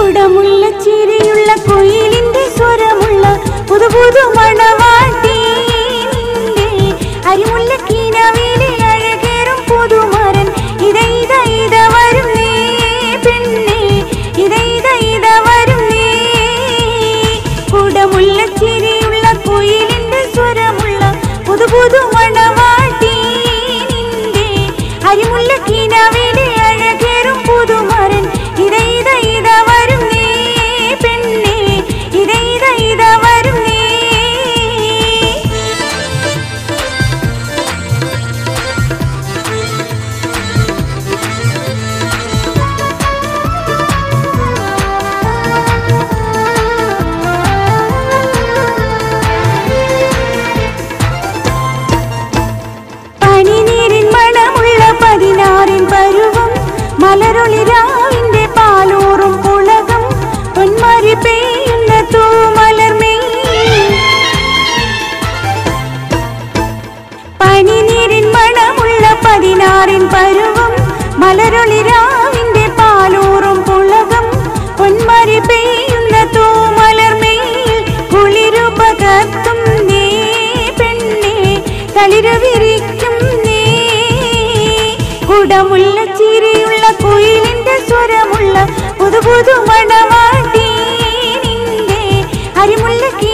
കുടമുള്ള ചിരിയുള്ള കുയിലിന്റെ സ്വരമുള്ള പുതു പുതു മണവാട്ടി നിന്റെ അരിമുല്ല കീനവിലെ അഴകേറും പുതുമരൻ ഇത ഇത ഇത വരും നീ പെണ്ണേ ഇത ഇത ഇത വരും നീ കുടമുള്ള ചിരിയുള്ള കുയിലിന്റെ സ്വരമുള്ള പുതു പുതു മണവാട്ടി നിന്റെ അരിമുല്ല കീനവിലെ അഴകേറും പുതുമരൻ ഇത ഇത ഇത വരും നീ പെണ്ണേ ഇത ഇത ഇത വരും നീ പനിനീരിൻ മണമുള്ള പതിനാറിൻ പരുവം മലരൊളിരാവിന്റെ പാലൂറും പുളകം പൊന്മാരി പെയ്യുന്ന തൂമലർമേ പനിനീരിൻ മണമുള്ള പതിനാറിൻ പരുവം മലരൊളിരാവിന്റെ പാലൂറും പുളകം പൊന്മാരി പെയ്യുന്ന തൂമലർമേൽ കുളിരു പകർത്തും നീ പെണ്ണേ തളിരു വിരിക്കും നീ കുടമുള്ള ചിരിയുള്ള കുയിലിന്റെ സ്വരമുള്ള പുതു പുതു മണവാട്ടി നിന്റെ അരിമുല്ല